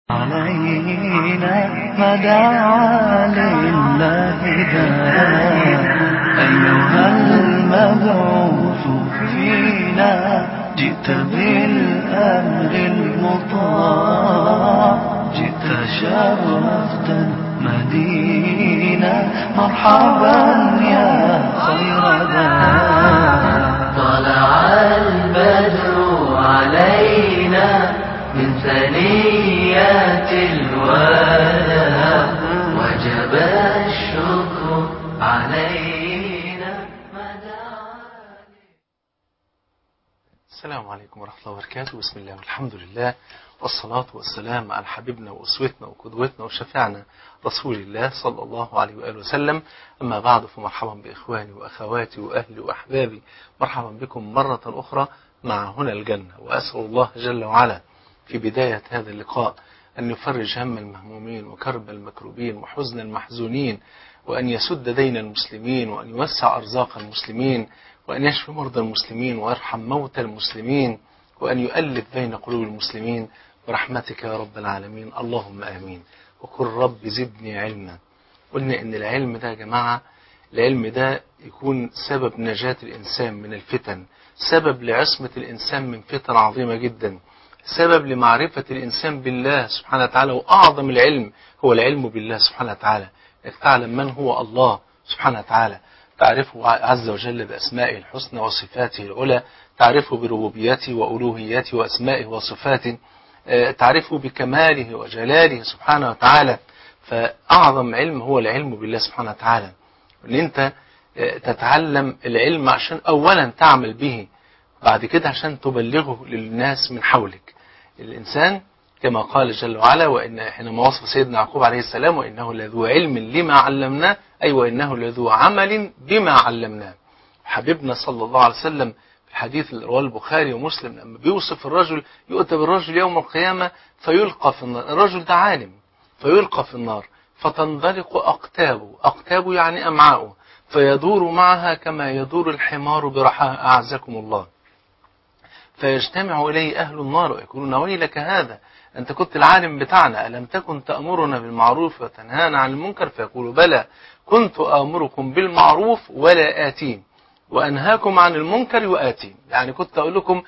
علينا مدعا لله داء أيها المبعوث فينا جئت بالأمر المطاع جئت شرفت المدينة مرحبا يا خير داء طلع البدر علينا من ثنيات الوداع وجب الشكر علينا السلام عليكم ورحمة الله وبركاته بسم الله والحمد لله والصلاة والسلام على حبيبنا وأسوتنا وقدوتنا وشفيعنا رسول الله صلى الله عليه وآله وسلم أما بعد فمرحبا بإخواني وأخواتي وأهلي وأحبابي مرحبا بكم مرة أخرى مع هنا الجنة وأسأل الله جل وعلا في بداية هذا اللقاء أن يفرج هم المهمومين وكرب المكروبين وحزن المحزونين وأن يسد دين المسلمين وأن يوسع أرزاق المسلمين وأن يشفي مرضى المسلمين ويرحم موتى المسلمين وأن يؤلف بين قلوب المسلمين برحمتك يا رب العالمين اللهم آمين وقل رب زدني علما قلنا إن العلم ده يا جماعة العلم ده يكون سبب نجاة الإنسان من الفتن سبب لعصمة الإنسان من فتن عظيمة جدا سبب لمعرفة الإنسان بالله سبحانه وتعالى وأعظم العلم هو العلم بالله سبحانه وتعالى انك تعلم من هو الله سبحانه وتعالى تعرفه عز وجل بأسمائه الحسنى وصفاته العلى تعرفه بربوبيته وألوهيته وأسمائه وصفاته تعرفه بكماله وجلاله سبحانه وتعالى فأعظم علم هو العلم بالله سبحانه وتعالى ان انت تتعلم العلم عشان اولا تعمل به بعد كده عشان تبلغه للناس من حولك الانسان كما قال جل وعلا وان حينما وصف سيدنا يعقوب عليه السلام وانه لذو علم لما علمناه اي وانه لذو عمل بما علمناه حبيبنا صلى الله عليه وسلم في الحديث اللي رواه البخاري ومسلم لما بيوصف الرجل يؤتى بالرجل يوم القيامه فيلقى في النار الرجل ده عالم فيلقى في النار فتنطلق أقتابه أقتابه يعني أمعاؤه فيدور معها كما يدور الحمار برحاها أعزكم الله فيجتمع إليه أهل النار ويقولون ويلك هذا أنت كنت العالم بتاعنا ألم تكن تأمرنا بالمعروف وتنهانا عن المنكر فيقول بلى كنت آمركم بالمعروف ولا آتين وأنهاكم عن المنكر وآتين يعني كنت أقول لكم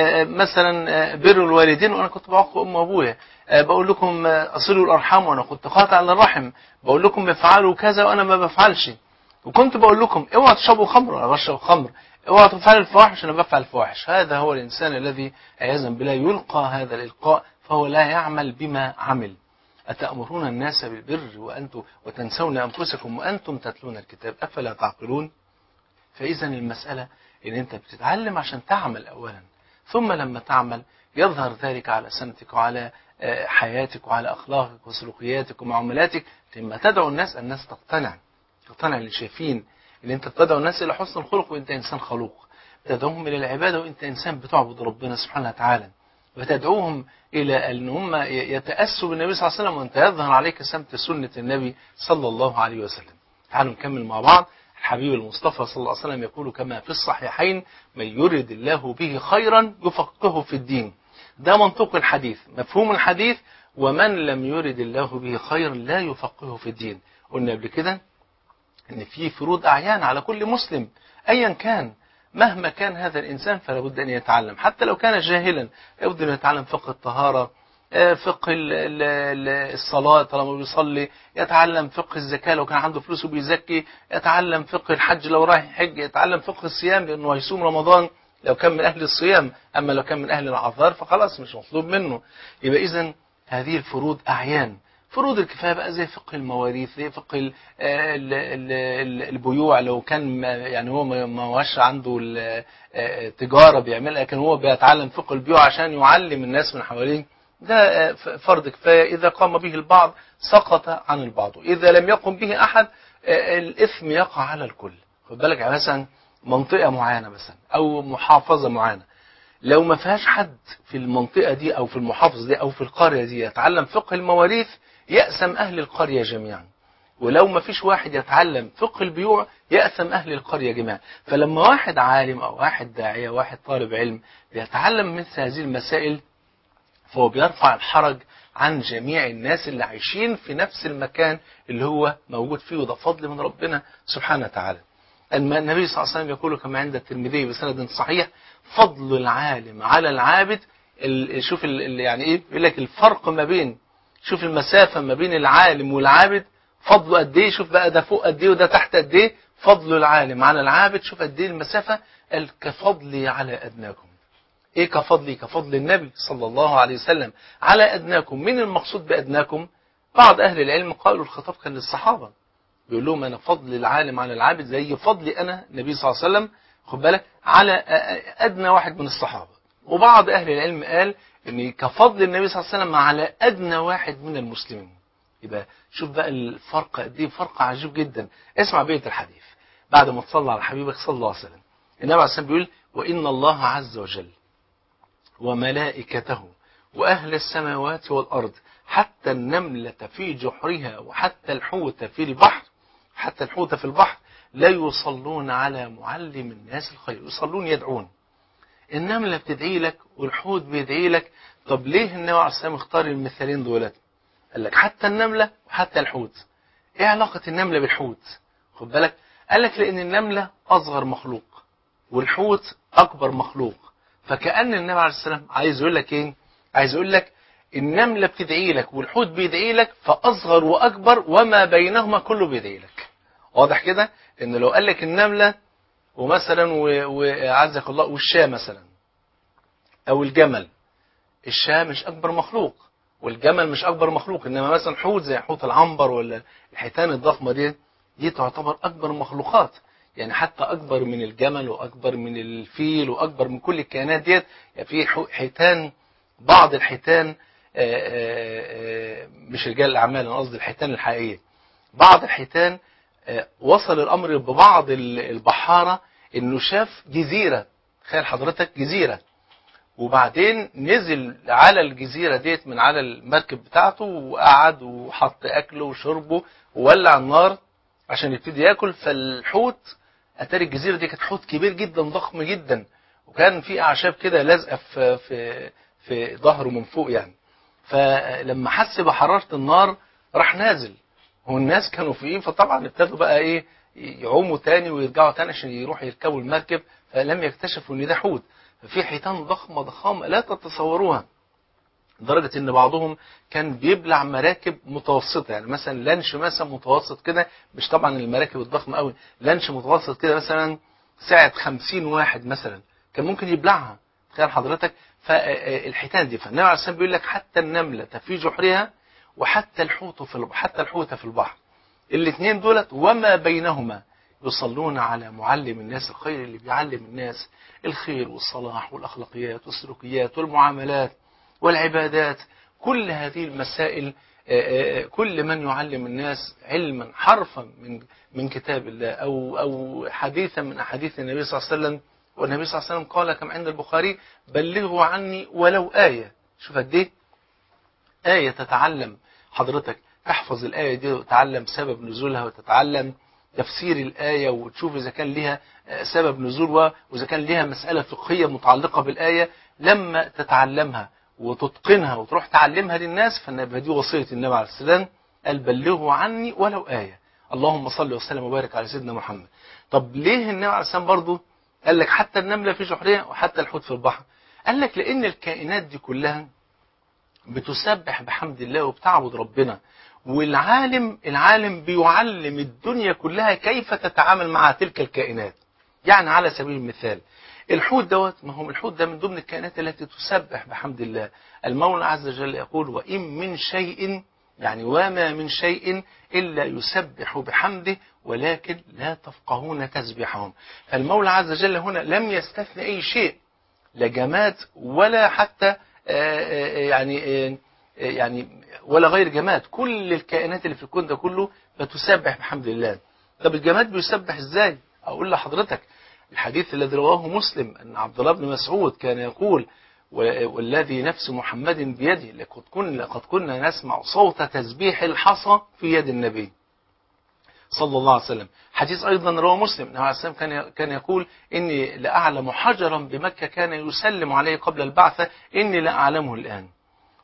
مثلا بر الوالدين وأنا كنت بعق أم وأبويا بقول لكم أصلوا الأرحام وأنا كنت قاطع للرحم بقول لكم افعلوا كذا وأنا ما بفعلش وكنت بقول لكم اوعوا تشربوا خمر وأنا بشرب خمر اوعوا تفعلوا الفواحش أنا بفعل الفواحش هذا هو الإنسان الذي عياذا بالله يلقى هذا الإلقاء فهو لا يعمل بما عمل أتأمرون الناس بالبر وأنتم وتنسون أنفسكم وأنتم تتلون الكتاب أفلا تعقلون فإذا المسألة إن أنت بتتعلم عشان تعمل أولا ثم لما تعمل يظهر ذلك على سمتك وعلى حياتك وعلى أخلاقك وسلوكياتك ومعاملاتك لما تدعو الناس الناس تقتنع تقتنع اللي شايفين إن أنت بتدعو الناس إلى حسن الخلق وأنت إنسان خلوق تدعوهم إلى العبادة وأنت إنسان بتعبد ربنا سبحانه وتعالى وتدعوهم إلى أن هم يتأسوا بالنبي صلى الله عليه وسلم وأنت يظهر عليك سمت سنة النبي صلى الله عليه وسلم تعالوا نكمل مع بعض الحبيب المصطفى صلى الله عليه وسلم يقول كما في الصحيحين من يرد الله به خيرا يفقهه في الدين ده منطق الحديث مفهوم الحديث ومن لم يرد الله به خيرا لا يفقهه في الدين قلنا قبل كده ان في فروض اعيان على كل مسلم ايا كان مهما كان هذا الانسان فلا بد ان يتعلم حتى لو كان جاهلا لابد ان يتعلم فقه الطهاره فقه الصلاة طالما بيصلي يتعلم فقه الزكاة لو كان عنده فلوس وبيزكي يتعلم فقه الحج لو رايح يحج يتعلم فقه الصيام لأنه هيصوم رمضان لو كان من أهل الصيام أما لو كان من أهل العذار فخلاص مش مطلوب منه يبقى إذا هذه الفروض أعيان فروض الكفاية بقى زي فقه المواريث زي فقه ال ال ال البيوع لو كان يعني هو ما هوش عنده تجارة بيعملها لكن هو بيتعلم فقه البيوع عشان يعلم الناس من حواليه ده فرض كفاية إذا قام به البعض سقط عن البعض إذا لم يقم به أحد الإثم يقع على الكل خد بالك يعني مثلا منطقة معينة مثلا أو محافظة معينة لو ما فيهاش حد في المنطقة دي أو في المحافظة دي أو في القرية دي يتعلم فقه المواريث يأسم أهل القرية جميعا ولو ما فيش واحد يتعلم فقه البيوع يأثم أهل القرية جميعا فلما واحد عالم أو واحد داعية واحد طالب علم بيتعلم مثل هذه المسائل فهو بيرفع الحرج عن جميع الناس اللي عايشين في نفس المكان اللي هو موجود فيه وده فضل من ربنا سبحانه وتعالى الم- النبي صلى الله عليه وسلم يقول كما عند الترمذي بسند صحيح فضل العالم على العابد ال- شوف ال- ال- يعني ايه يقول لك الفرق ما بين شوف المسافة ما بين العالم والعابد فضله قد ايه شوف بقى ده فوق قد ايه وده تحت قد ايه فضل العالم على العابد شوف قد ايه المسافة قال كفضلي على أدناكم ايه كفضلي كفضل النبي صلى الله عليه وسلم على أدناكم من المقصود بأدناكم بعض أهل العلم قالوا الخطاب كان للصحابة بيقول لهم أنا فضل العالم على العابد زي فضلي أنا النبي صلى الله عليه وسلم خد بالك على أ- أدنى واحد من الصحابة وبعض أهل العلم قال إن كفضل النبي صلى الله عليه وسلم على أدنى واحد من المسلمين يبقى شوف بقى الفرق قد ايه فرق عجيب جدا اسمع بيت الحديث بعد ما تصلى على حبيبك صلى الله عليه وسلم النبي عليه الصلاه والسلام بيقول وان الله عز وجل وملائكته واهل السماوات والارض حتى النمله في جحرها وحتى الحوت في البحر حتى الحوت في البحر لا يصلون على معلم الناس الخير يصلون يدعون النمله بتدعي لك والحوت بيدعي لك طب ليه النبي عليه الصلاه والسلام اختار المثالين دولت قال لك حتى النملة وحتى الحوت ايه علاقة النملة بالحوت خد بالك قال لك لان النملة اصغر مخلوق والحوت اكبر مخلوق فكأن النبي عليه السلام عايز يقول لك ايه عايز يقول لك النملة بتدعي لك والحوت بيدعي لك فاصغر واكبر وما بينهما كله بيدعي لك واضح كده ان لو قال لك النملة ومثلا و- وعزك الله والشاة مثلا او الجمل الشاة مش اكبر مخلوق والجمل مش اكبر مخلوق انما مثلا حوت زي حوت العنبر ولا الحيتان الضخمه دي دي تعتبر اكبر المخلوقات يعني حتى اكبر من الجمل واكبر من الفيل واكبر من كل الكائنات ديت يعني في حو- حيتان بعض الحيتان آه، آه، آه، مش رجال الاعمال انا قصدي الحيتان الحقيقيه بعض الحيتان آه، وصل الامر ببعض ال- البحاره انه شاف جزيره تخيل حضرتك جزيره وبعدين نزل على الجزيرة ديت من على المركب بتاعته وقعد وحط أكله وشربه وولع النار عشان يبتدي ياكل فالحوت أتاري الجزيرة دي كانت حوت كبير جدا ضخم جدا وكان في أعشاب كده لازقة في في في ظهره من فوق يعني فلما حس بحرارة النار راح نازل والناس كانوا فيه فطبعا ابتدوا بقى ايه يعوموا تاني ويرجعوا تاني عشان يروحوا يركبوا المركب فلم يكتشفوا ان ده حوت ففي حيتان ضخمة ضخامة لا تتصوروها لدرجة ان بعضهم كان بيبلع مراكب متوسطة يعني مثلا لانش مثلا متوسط كده مش طبعا المراكب الضخمة قوي لانش متوسط كده مثلا سعة خمسين واحد مثلا كان ممكن يبلعها تخيل حضرتك فالحيتان دي فالنبي عليه الصلاة بيقول لك حتى النملة في جحرها وحتى الحوت في البحر حتى الحوت في البحر الاثنين دولت وما بينهما يصلون على معلم الناس الخير اللي بيعلم الناس الخير والصلاح والأخلاقيات والسلوكيات والمعاملات والعبادات كل هذه المسائل آه، آه، كل من يعلم الناس علما حرفا من من كتاب الله أو أو حديثا من أحاديث النبي صلى الله عليه وسلم والنبي صلى الله عليه وسلم قال كما عند البخاري بلغوا عني ولو آية شوف قد إيه آية تتعلم حضرتك تحفظ الآية دي وتتعلم سبب نزولها وتتعلم تفسير الآية وتشوف إذا كان لها آه، سبب نزول و- وإذا كان لها مسألة فقهية متعلقة بالآية لما تتعلمها وتتقنها وتروح تعلمها للناس فإنها دي وصية النبي عليه السلام قال بلغوا عني ولو آية اللهم صل وسلم وبارك على سيدنا محمد طب ليه النبي عليه السلام برضه قال لك حتى النملة في جحرها وحتى الحوت في البحر قال لك لأن الكائنات دي كلها بتسبح بحمد الله وبتعبد ربنا والعالم العالم بيعلم الدنيا كلها كيف تتعامل مع تلك الكائنات يعني على سبيل المثال الحوت دوت ما هو الحوت ده من ضمن الكائنات التي تسبح بحمد الله المولى عز وجل يقول وإن من شيء يعني وما من شيء إلا يسبح بحمده ولكن لا تفقهون تسبحهم فالمولى عز وجل هنا لم يستثن أي شيء لا جماد ولا حتى آه، آه، يعني آه، يعني ولا غير جماد كل الكائنات اللي في الكون ده كله بتسبح بحمد الله طب الجماد بيسبح ازاي اقول لحضرتك الحديث الذي رواه مسلم ان عبد الله بن مسعود كان يقول و- والذي نفس محمد بيده لقد كنا لقد كنا نسمع صوت تسبيح الحصى في يد النبي صلى الله عليه وسلم حديث أيضا رواه مسلم النبي عليه السلام كان كان يقول إني لأعلم حجرا بمكة كان يسلم عليه قبل البعثة إني لا أعلمه الآن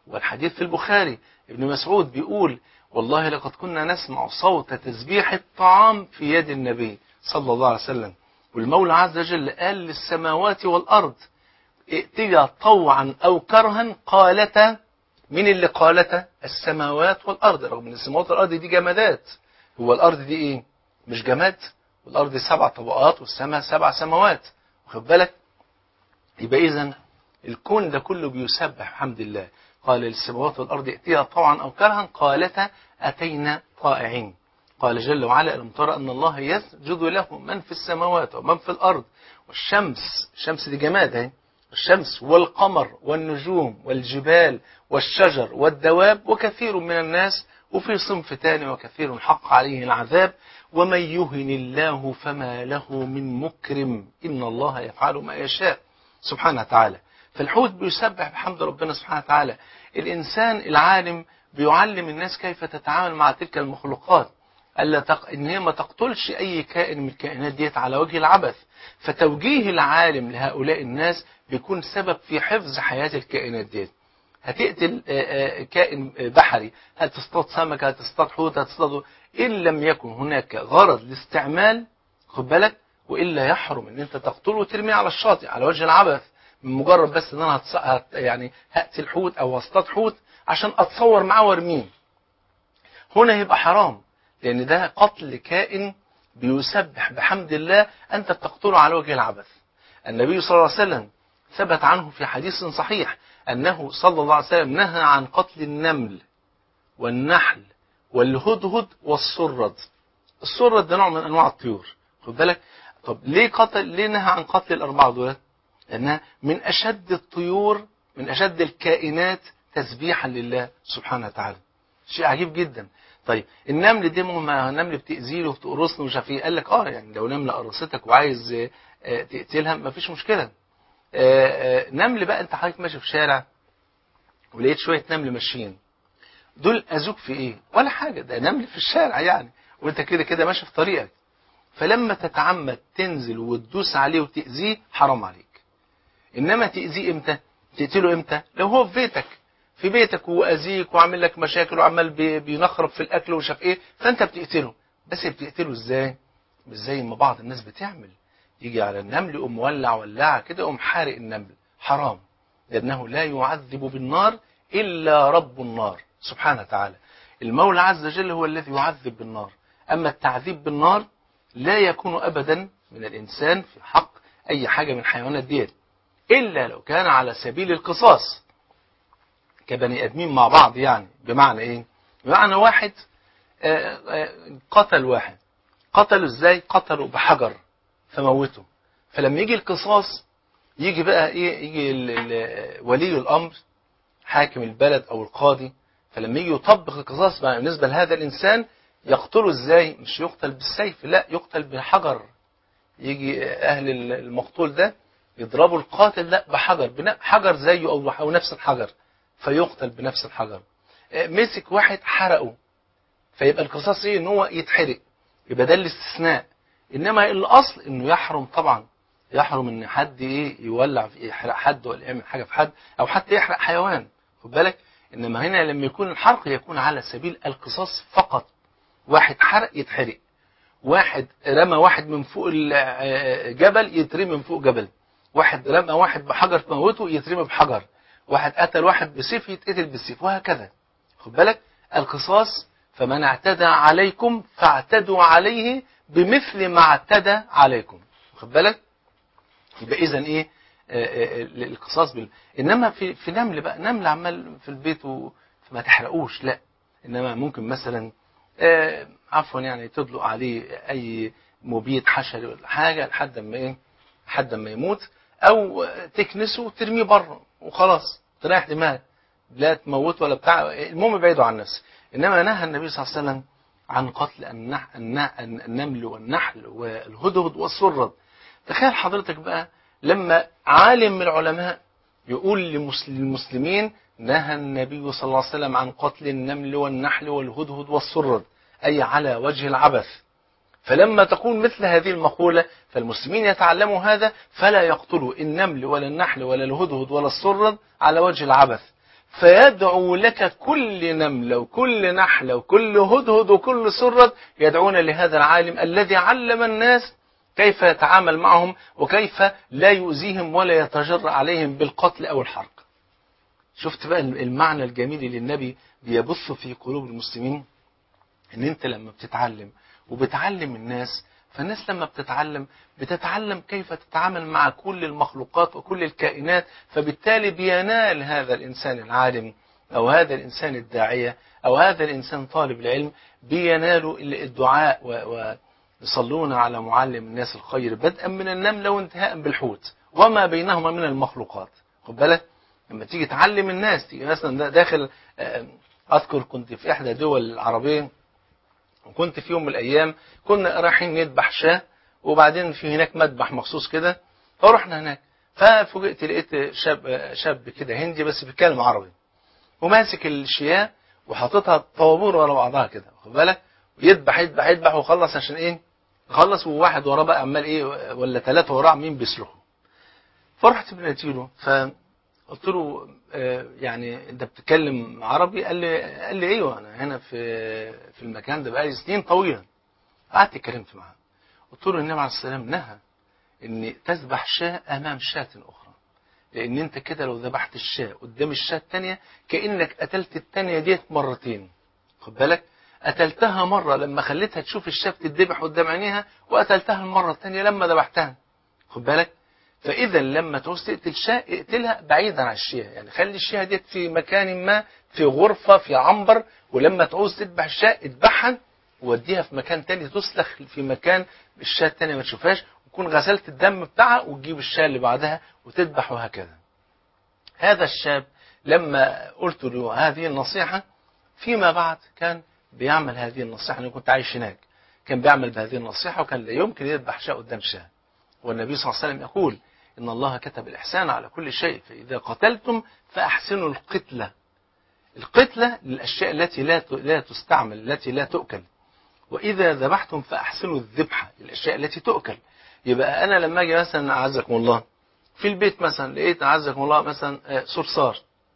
والحديث في البخاري ابن مسعود بيقول والله لقد كنا نسمع صوت تسبيح الطعام في يد النبي صلى الله عليه وسلم والمولى عز وجل قال للسماوات والأرض ائتيا طوعا أو كرها قالتا مين اللي قالتا السماوات والأرض رغم ان السماوات والأرض دي جمادات هو الأرض دي ايه مش جماد والأرض سبع طبقات والسماء سبع سماوات واخد بالك يبقى إذا الكون ده كله بيسبح الحمد لله قال للسماوات والأرض ائتيا طوعا أو كرها قالتا أتينا طائعين قال جل وعلا ألم ترى أن الله يسجد له من في السماوات ومن في الأرض والشمس الشمس دي جماد اهي الشمس والقمر والنجوم والجبال والشجر والدواب وكثير من الناس وفي صنف تاني وكثير حق عليه العذاب ومن يهن الله فما له من مكرم إن الله يفعل ما يشاء سبحانه وتعالى فالحوت بيسبح بحمد ربنا سبحانه وتعالى الإنسان العالم بيعلم الناس كيف تتعامل مع تلك المخلوقات ألا تق... إن هي ما تقتلش أي كائن من الكائنات ديت على وجه العبث فتوجيه العالم لهؤلاء الناس بيكون سبب في حفظ حياة الكائنات ديت هتقتل كائن بحري هتصطاد سمكة هتصطاد حوت هتصطاد إن لم يكن هناك غرض لاستعمال خد بالك وإلا يحرم إن أنت تقتله وترميه على الشاطئ على وجه العبث من مجرد بس إن أنا هتص... هت... يعني هقتل حوت أو هصطاد حوت عشان أتصور معاه وارميه هنا يبقى حرام لأن ده قتل كائن بيسبح بحمد الله أنت بتقتله على وجه العبث النبي صلى الله عليه وسلم ثبت عنه في حديث صحيح أنه صلى الله عليه وسلم نهى عن قتل النمل والنحل والهدهد والسرد السرد ده نوع من أنواع الطيور خد بالك طب ليه قتل ليه نهى عن قتل الأربعة دول لأنها من أشد الطيور من أشد الكائنات تسبيحا لله سبحانه وتعالى شيء عجيب جدا طيب النمل دي ما النمل بتأذيله وبتقرصني ومش عارف ايه قال لك اه يعني لو نمله قرصتك وعايز تقتلها ما فيش مشكله نمل بقى انت حضرتك ماشي في شارع ولقيت شويه نمل ماشيين دول اذوك في ايه ولا حاجه ده نمل في الشارع يعني وانت كده كده ماشي في طريقك فلما تتعمد تنزل وتدوس عليه وتأذيه حرام عليك انما تأذيه امتى تقتله امتى لو هو في بيتك في بيتك وأذيك وعامل لك مشاكل وعمال بينخرب في الأكل ومش عارف إيه فأنت بتقتله بس بتقتله إزاي؟ مش زي ما بعض الناس بتعمل يجي على النمل يقوم مولع ولعة كده يقوم حارق النمل حرام لأنه لا يعذب بالنار إلا رب النار سبحانه وتعالى المولى عز وجل هو الذي يعذب بالنار أما التعذيب بالنار لا يكون أبدا من الإنسان في حق أي حاجة من حيوانات ديت إلا لو كان على سبيل القصاص كبني ادمين مع بعض يعني بمعنى ايه بمعنى واحد آآ آآ قتل واحد قتله ازاي قتله بحجر فموته فلما يجي القصاص يجي بقى ايه يجي ال ال ولي الامر حاكم البلد او القاضي فلما يجي يطبق القصاص بالنسبه لهذا الانسان يقتله ازاي مش يقتل بالسيف لا يقتل بحجر يجي اهل المقتول ده يضربوا القاتل ده بحجر حجر زيه او نفس الحجر فيقتل بنفس الحجر مسك واحد حرقه فيبقى القصاص ايه ان هو يتحرق يبقى ده الاستثناء انما الاصل انه يحرم طبعا يحرم ان حد ايه يولع في يحرق حد ولا يعمل حاجه في حد او حتى يحرق حيوان خد بالك انما هنا لما يكون الحرق يكون على سبيل القصاص فقط واحد حرق يتحرق واحد رمى واحد من فوق الجبل يترمي من فوق جبل واحد رمى واحد بحجر موته يترمي بحجر واحد قتل واحد بسيف يتقتل بالسيف وهكذا خد بالك القصاص فمن اعتدى عليكم فاعتدوا عليه بمثل ما اعتدى عليكم خد بالك يبقى اذا ايه آآ آآ القصاص بال... انما في في نمل بقى نمل عمال في البيت وما تحرقوش لا انما ممكن مثلا عفوا يعني تدلق عليه اي مبيد حشري ولا حاجه لحد ما ايه لحد ما يموت او تكنسه وترميه بره وخلاص تريح دماغك لا تموت ولا بتاع المهم ابعدوا عن النفس انما نهى النبي صلى الله عليه وسلم عن قتل النح... النمل والنحل والهدهد والسرد تخيل حضرتك بقى لما عالم من العلماء يقول للمسلمين نهى النبي صلى الله عليه وسلم عن قتل النمل والنحل والهدهد والسرد أي على وجه العبث فلما تكون مثل هذه المقولة فالمسلمين يتعلموا هذا فلا يقتلوا النمل ولا النحل ولا الهدهد ولا السرد على وجه العبث فيدعو لك كل نملة وكل نحلة وكل هدهد وكل سرد يدعون لهذا العالم الذي علم الناس كيف يتعامل معهم وكيف لا يؤذيهم ولا يتجرأ عليهم بالقتل أو الحرق شفت بقى المعنى الجميل اللي النبي بيبث في قلوب المسلمين ان انت لما بتتعلم وبتعلم الناس فالناس لما بتتعلم بتتعلم كيف تتعامل مع كل المخلوقات وكل الكائنات فبالتالي بينال هذا الإنسان العالم أو هذا الإنسان الداعية أو هذا الإنسان طالب العلم بينال الدعاء ويصلون على معلم الناس الخير بدءا من النملة وانتهاء بالحوت وما بينهما من المخلوقات خد بالك لما تيجي تعلم الناس تيجي مثلا داخل أذكر كنت في إحدى دول العربية وكنت في يوم من الأيام كنا رايحين نذبح شاة وبعدين في هناك مذبح مخصوص كده فرحنا هناك ففوجئت لقيت شاب شاب كده هندي بس بيتكلم عربي وماسك الشياه وحاططها طوابور ورا بعضها كده واخد بالك يذبح يذبح يذبح وخلص عشان ايه خلص وواحد وراه بقى عمال ايه ولا ثلاثه وراه عاملين بيسلخوا فرحت بنادي له فقلت له آه يعني انت بتتكلم عربي قال لي قال لي ايوه انا هنا في في المكان ده بقالي سنين طويله قعدت اتكلمت معاه قلت له النبي عليه السلام نهى ان تذبح شاة امام شاة اخرى لان انت كده لو ذبحت الشاة قدام الشاة الثانيه كانك قتلت الثانيه ديت مرتين خد بالك قتلتها مره لما خليتها تشوف الشاة بتذبح قدام عينيها وقتلتها المره الثانيه لما ذبحتها خد بالك فاذا لما تعوز تقتل شاة اقتلها بعيدا عن الشياه يعني خلي الشياه ديت في مكان ما في غرفه في عنبر ولما تعوز تذبح الشاة اذبحها ووديها في مكان تاني تسلخ في مكان الشاة التانية ما تشوفهاش وتكون غسلت الدم بتاعها وتجيب الشاة اللي بعدها وتذبح وهكذا هذا الشاب لما قلت له هذه النصيحة فيما بعد كان بيعمل هذه النصيحة أنا كنت عايش هناك كان بيعمل بهذه النصيحة وكان لا يمكن يذبح شاة قدام شاة والنبي صلى الله عليه وسلم يقول إن الله كتب الإحسان على كل شيء فإذا قتلتم فأحسنوا القتلة القتلة للأشياء التي لا لا تستعمل التي لا تؤكل وإذا ذبحتم فأحسنوا الذبحة الأشياء التي تؤكل يبقى أنا لما أجي مثلا أعزكم الله في البيت مثلا لقيت أعزكم الله مثلا صرصار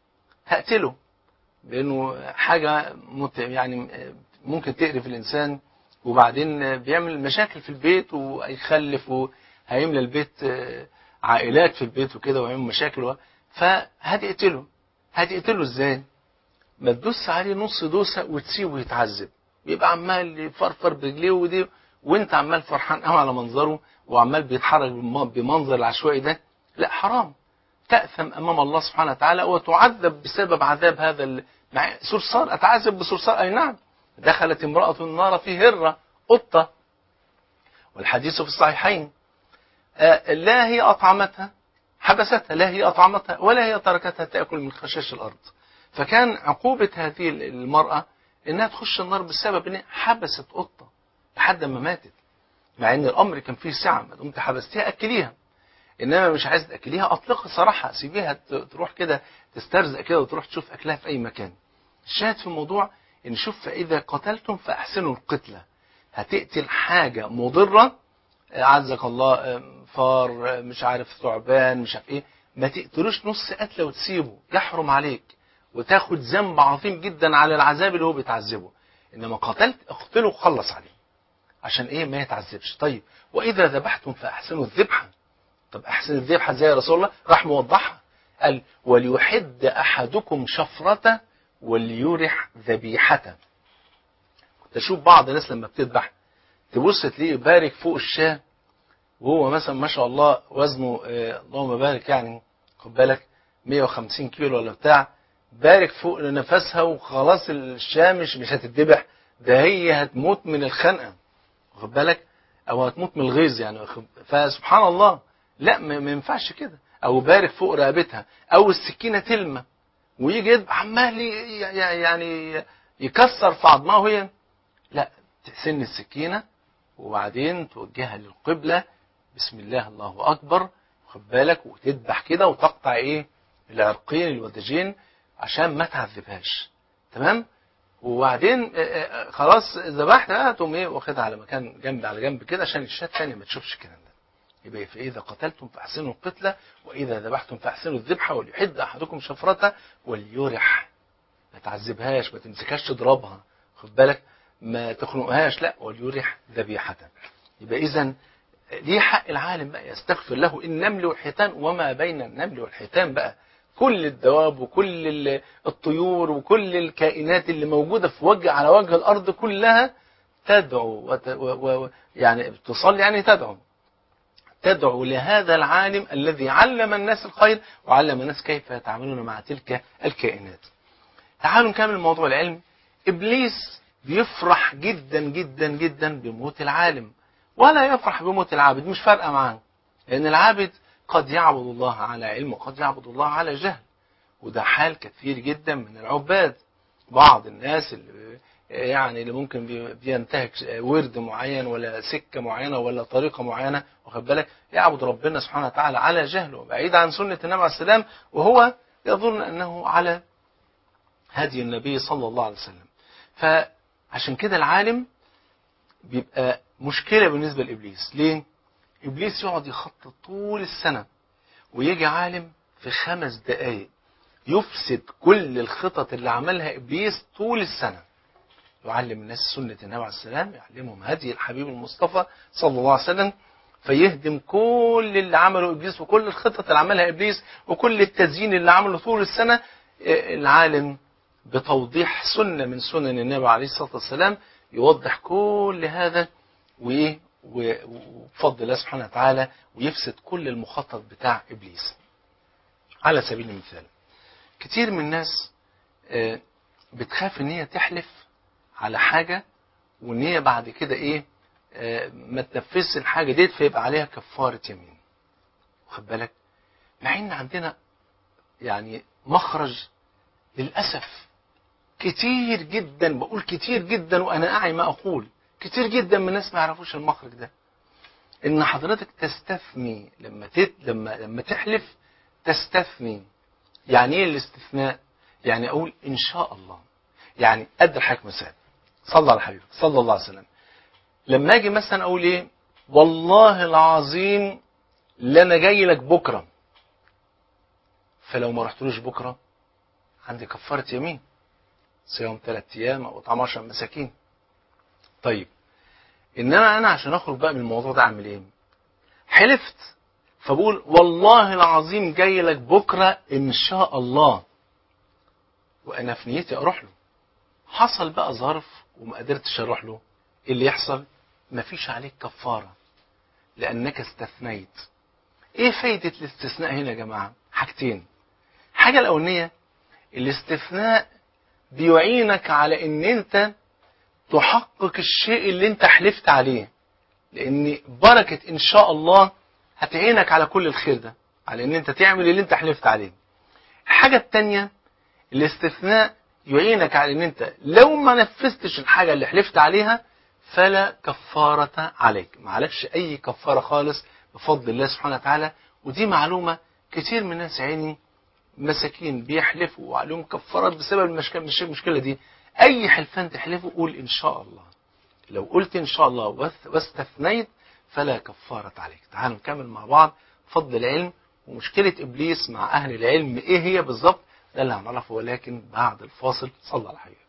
هقتله لأنه حاجة يعني ممكن تقرف الإنسان وبعدين بيعمل مشاكل في البيت وهيخلف وهيملى البيت عائلات في البيت وكده ويعمل مشاكل فهتقتله هتقتله ازاي؟ ما تدوس عليه نص دوسه وتسيبه يتعذب بيبقى عمال يفرفر برجليه ودي وانت عمال فرحان قوي على منظره وعمال بيتحرك بمنظر العشوائي ده لا حرام تأثم أمام الله سبحانه وتعالى وتعذب بسبب عذاب هذا ال... مع صرصار أتعذب بصرصار أي نعم دخلت امرأة النار في هرة قطة والحديث في الصحيحين آه لا هي أطعمتها حبستها لا هي أطعمتها ولا هي تركتها تأكل من خشاش الأرض فكان عقوبة هذه المرأة انها تخش النار بسبب انها حبست قطه لحد ما ماتت مع ان الامر كان فيه سعه ما دمت حبستيها اكليها انما مش عايز تاكليها اطلقها صراحه سيبيها تروح كده تسترزق كده وتروح تشوف اكلها في اي مكان الشاهد في الموضوع ان شوف فاذا قتلتم فاحسنوا القتله هتقتل حاجه مضره عزك الله فار مش عارف ثعبان مش عارف ايه ما تقتلوش نص قتله وتسيبه يحرم عليك وتاخد ذنب عظيم جدا على العذاب اللي هو بيتعذبه انما قتلت اقتله وخلص عليه عشان ايه ما يتعذبش طيب واذا ذبحتم فاحسنوا الذبحه طب احسن الذبحه ازاي يا رسول الله راح موضحها قال وليحد احدكم شفرته وليرح ذبيحته كنت اشوف بعض الناس لما بتذبح تبص تلاقيه بارك فوق الشاه وهو مثلا ما شاء الله وزنه آه اللهم بارك يعني خد بالك 150 كيلو ولا بتاع بارك فوق نفسها وخلاص الشاه مش مش هتتذبح ده هي هتموت من الخنقه واخد بالك او هتموت من الغيظ يعني فسبحان الله لا ما ينفعش كده او بارك فوق رقبتها او السكينه تلمى ويجي يذبح عمال يعني يكسر في عظمها وهي لا تسن السكينه وبعدين توجهها للقبله بسم الله الله اكبر واخد بالك وتذبح كده وتقطع ايه العرقين الودجين عشان ما تعذبهاش تمام وبعدين خلاص ذبحت بقى تقوم ايه واخدها على مكان جنب على جنب كده عشان الشاة الثانيه ما تشوفش الكلام ده يبقى فإذا قتلتم فأحسنوا القتلة وإذا ذبحتم فأحسنوا الذبحة وليحد أحدكم شفرته وليرح ما تعذبهاش ما تمسكهاش تضربها خد بالك ما تخنقهاش لا وليرح ذبيحة يبقى إذا ليه حق العالم بقى يستغفر له النمل والحيتان وما بين النمل والحيتان بقى كل الدواب وكل ال- الطيور وكل الكائنات اللي موجودة في وجه على وجه الأرض كلها تدعو وت... و... و... يعني تصلي يعني تدعو تدعو لهذا العالم الذي علم الناس الخير وعلم الناس كيف يتعاملون مع تلك الكائنات تعالوا نكمل موضوع العلم إبليس بيفرح جدا جدا جدا بموت العالم ولا يفرح بموت العابد مش فارقة معاه لأن العابد قد يعبد الله على علم وقد يعبد الله على جهل وده حال كثير جدا من العباد بعض الناس اللي يعني اللي ممكن بي- بينتهك ورد معين ولا سكة معينة ولا طريقة معينة واخد بالك يعبد ربنا سبحانه وتعالى على جهل وبعيد عن سنة النبي عليه السلام وهو يظن أنه على هدي النبي صلى الله عليه وسلم فعشان كده العالم بيبقى مشكلة بالنسبة لإبليس ليه؟ إبليس يقعد يخطط طول السنة ويجي عالم في خمس دقايق يفسد كل الخطط اللي عملها إبليس طول السنة يعلم الناس سنة النبي عليه السلام يعلمهم هدي الحبيب المصطفى صلى الله عليه وسلم فيهدم كل اللي عمله إبليس وكل الخطط اللي عملها إبليس وكل التزيين اللي عمله طول السنة آه، العالم بتوضيح سنة من سنن النبي عليه الصلاة والسلام يوضح كل هذا وإيه و- وبفضل الله سبحانه وتعالى ويفسد كل المخطط بتاع إبليس على سبيل المثال كتير من الناس آه، بتخاف ان هي تحلف على حاجة وان هي بعد كده ايه آه، ما تنفذش الحاجة ديت فيبقى عليها كفارة يمين واخد بالك مع ان عندنا يعني مخرج للأسف كتير جدا بقول كتير جدا وانا اعي ما اقول كتير جدا من الناس ما يعرفوش المخرج ده ان حضرتك تستثني لما تت... لما لما تحلف تستثني يعني ايه الاستثناء يعني اقول ان شاء الله يعني ادي لحضرتك مثال صلى على حبيبك صلى الله عليه وسلم لما اجي مثلا اقول ايه والله العظيم لا انا جاي لك بكره فلو ما رحتلوش بكره عندي كفاره يمين صيام ثلاث ايام او اطعام 10 مساكين طيب انما انا عشان اخرج بقى من الموضوع ده اعمل ايه حلفت فبقول والله العظيم جاي لك بكره ان شاء الله وانا في نيتي اروح له حصل بقى ظرف وما قدرتش اروح له ايه اللي يحصل مفيش عليك كفاره لانك استثنيت ايه فايده الاستثناء هنا يا جماعه حاجتين الحاجه الاولانيه الاستثناء بيعينك على ان انت تحقق الشيء اللي انت حلفت عليه لان بركه ان شاء الله هتعينك على كل الخير ده على ان انت تعمل اللي انت حلفت عليه الحاجه الثانيه الاستثناء يعينك على ان انت لو ما نفذتش الحاجه اللي حلفت عليها فلا كفاره عليك ما عليكش اي كفاره خالص بفضل الله سبحانه وتعالى ودي معلومه كتير من الناس عيني مساكين بيحلفوا وعليهم كفارات بسبب المشكله مش المشكله دي اي حلفان تحلفه قول ان شاء الله لو قلت ان شاء الله واست- واستثنيت فلا كفاره عليك تعالوا نكمل مع بعض فضل العلم ومشكله ابليس مع اهل العلم ايه هي بالظبط ده اللي هنعرفه ولكن بعد الفاصل صلى على حبيبك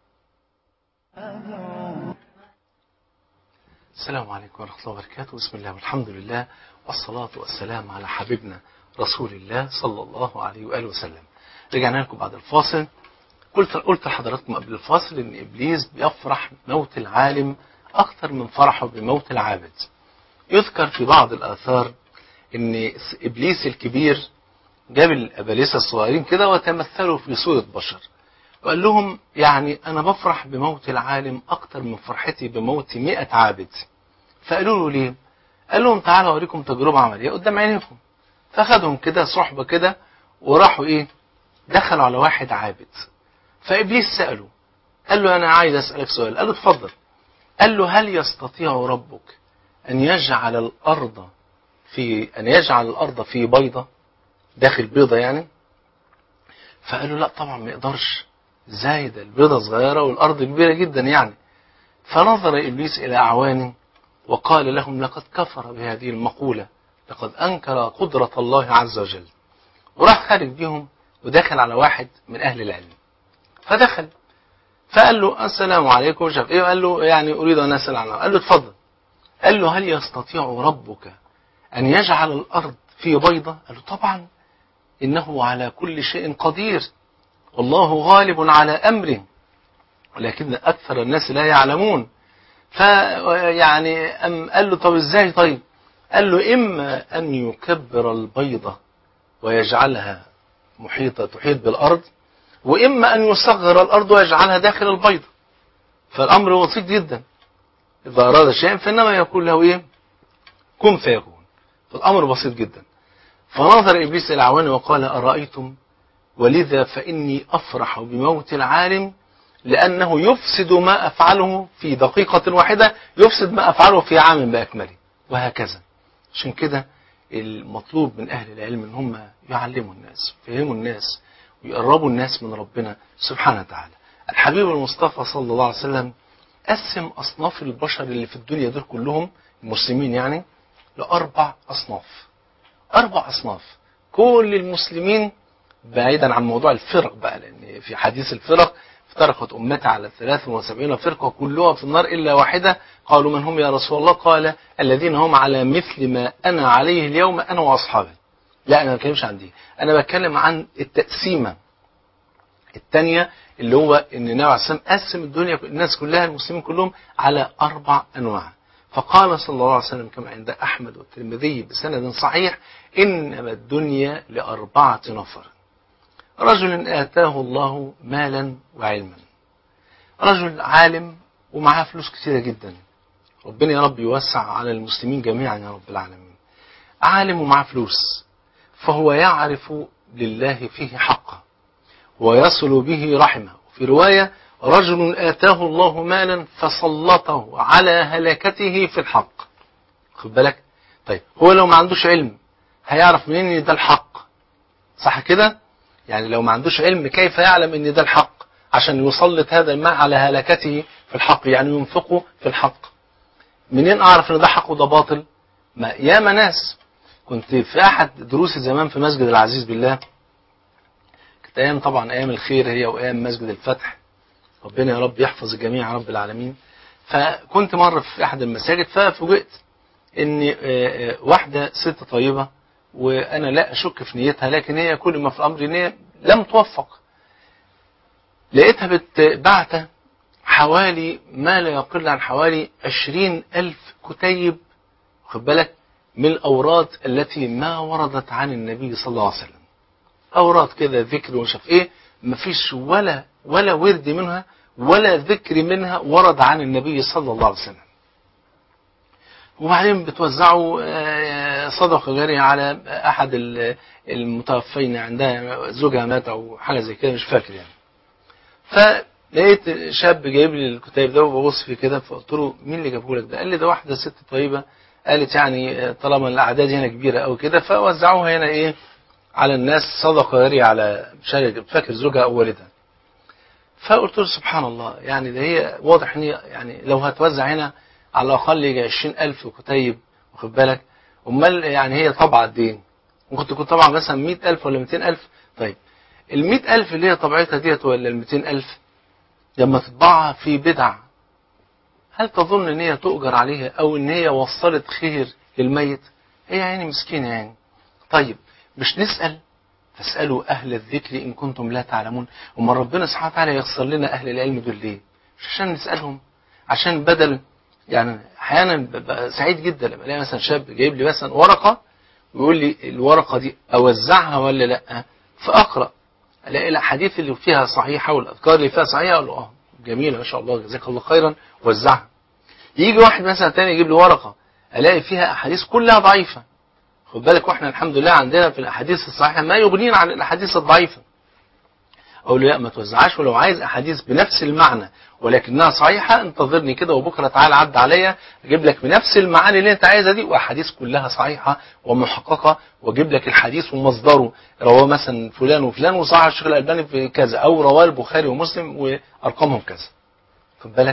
السلام عليكم ورحمة الله وبركاته بسم الله والحمد لله والصلاة والسلام على حبيبنا رسول الله صلى الله عليه وآله وسلم رجعنا لكم بعد الفاصل قلت قلت لحضراتكم قبل الفاصل ان ابليس بيفرح بموت العالم اكثر من فرحه بموت العابد يذكر في بعض الاثار ان ابليس الكبير جاب الابالسه الصغيرين كده وتمثلوا في صوره بشر وقال لهم يعني انا بفرح بموت العالم اكثر من فرحتي بموت مئة عابد فقالوا له ليه قال لهم تعالوا اوريكم تجربه عمليه قدام عينيكم فاخدهم كده صحبه كده وراحوا ايه دخلوا على واحد عابد فابليس ساله قال له انا عايز اسالك سؤال قال له اتفضل قال له هل يستطيع ربك ان يجعل الارض في ان يجعل الارض في بيضه داخل بيضه يعني فقال له لا طبعا ما يقدرش ازاي ده البيضه صغيره والارض كبيره جدا يعني فنظر ابليس الى اعوانه وقال لهم لقد كفر بهذه المقوله لقد أنكر قدرة الله عز وجل وراح خارج بيهم ودخل على واحد من أهل العلم فدخل فقال له السلام عليكم مش عارف ايه قال له يعني اريد ان اسال عنه قال له اتفضل قال له هل يستطيع ربك ان يجعل الارض في بيضه قال له طبعا انه على كل شيء قدير والله غالب على امره ولكن اكثر الناس لا يعلمون فيعني أم قال له طب ازاي طيب قال له اما ان يكبر البيضه ويجعلها محيطه تحيط بالارض واما ان يصغر الارض ويجعلها داخل البيضه فالامر بسيط جدا اذا اراد شيئا فانما يقول له ايه كن فيكون فالامر بسيط جدا فنظر ابليس الى عوانه وقال ارايتم ولذا فاني افرح بموت العالم لانه يفسد ما افعله في دقيقه واحده يفسد ما افعله في عام باكمله وهكذا عشان كده المطلوب من اهل العلم ان هم يعلموا الناس يفهموا الناس ويقربوا الناس من ربنا سبحانه وتعالى الحبيب المصطفى صلى الله عليه وسلم قسم أصناف البشر اللي في الدنيا دول كلهم المسلمين يعني لأربع أصناف أربع أصناف كل المسلمين بعيدا عن موضوع الفرق بقى لأن في حديث الفرق افترقت أمتي على 73 فرقة كلها في النار إلا واحدة قالوا من هم يا رسول الله قال الذين هم على مثل ما أنا عليه اليوم أنا وأصحابي لا أنا ما بتكلمش عن دي أنا بتكلم عن التقسيمة الثانية اللي هو ان النبي عليه الصلاه والسلام قسم الدنيا الناس كلها المسلمين كلهم على اربع انواع فقال صلى الله عليه وسلم كما عند احمد والترمذي بسند صحيح انما الدنيا لاربعه نفر رجل اتاه الله مالا وعلما رجل عالم ومعاه فلوس كثيره جدا ربنا يا رب يوسع على المسلمين جميعا يا رب العالمين عالم ومعاه فلوس فهو يعرف لله فيه حقه ويصل به رحمه في رواية رجل آتاه الله مالا فسلطه على هلكته في الحق خد بالك طيب هو لو ما عندوش علم هيعرف منين ان ده الحق صح كده يعني لو ما عندوش علم كيف يعلم ان ده الحق عشان يسلط هذا المال على هلكته في الحق يعني ينفقه في الحق منين اعرف ان ده حق وده باطل ما ياما ناس كنت في احد دروسي زمان في مسجد العزيز بالله كانت ايام طبعا ايام الخير هي وايام مسجد الفتح ربنا يا رب يحفظ الجميع يا رب العالمين فكنت مرة في احد المساجد ففوجئت ان واحدة ست طيبة وانا لا اشك في نيتها لكن هي كل ما في الامر ان هي لم توفق لقيتها بتبعت حوالي ما لا يقل عن حوالي عشرين ألف كتيب خد بالك من الأوراد التي ما وردت عن النبي صلى الله عليه وسلم أوراد كده ذكر ومش عارف إيه مفيش ولا ولا ورد منها ولا ذكر منها ورد عن النبي صلى الله عليه وسلم وبعدين بتوزعوا صدقة جارية على أحد المتوفين عندها زوجها مات أو حاجة زي كده مش فاكر يعني فلقيت شاب جايب لي الكتاب ده وببص فيه كده فقلت له مين اللي جابه لك ده؟ قال لي ده واحدة ست طيبة قالت يعني طالما الأعداد هنا كبيرة أوي كده فوزعوها هنا إيه على الناس صدقة جارية على مش فاكر زوجها أو والدها فقلت له سبحان الله يعني ده هي واضح ان يعني لو هتوزع هنا على الاقل يجي 20000 كتيب واخد بالك امال يعني هي طبعة قد ايه؟ ممكن تكون طبعا مثلا 100000 ولا 200000 طيب ال 100000 اللي هي طبيعتها ديت ولا ال 200000 لما تطبعها في بدع هل تظن ان هي تؤجر عليها او ان هي وصلت خير للميت؟ هي يعني مسكينه يعني طيب مش نسأل فاسألوا أهل الذكر إن كنتم لا تعلمون وما ربنا سبحانه وتعالى يخسر لنا أهل العلم دول ليه مش عشان نسألهم عشان بدل يعني أحيانا ببقى سعيد جدا لما الاقي مثلا شاب جايب لي مثلا ورقة ويقول لي الورقة دي أوزعها ولا لأ فأقرأ ألاقي الأحاديث اللي فيها صحيحة والأذكار اللي فيها صحيحة أقول له أه جميلة ما شاء الله جزاك الله خيرا وزعها يجي واحد مثلا تاني يجيب لي ورقة ألاقي فيها أحاديث كلها ضعيفة خد بالك واحنا الحمد لله عندنا في الاحاديث الصحيحه ما يغنينا عن الاحاديث الضعيفه اقول له لا ما توزعهاش ولو عايز احاديث بنفس المعنى ولكنها صحيحه انتظرني كده وبكره تعالى عد عليا اجيب لك بنفس المعاني اللي انت عايزها دي واحاديث كلها صحيحه ومحققه واجيب لك الحديث ومصدره رواه مثلا فلان وفلان وصحح الشيخ الالباني في كذا او رواه البخاري ومسلم وارقامهم كذا خد بالك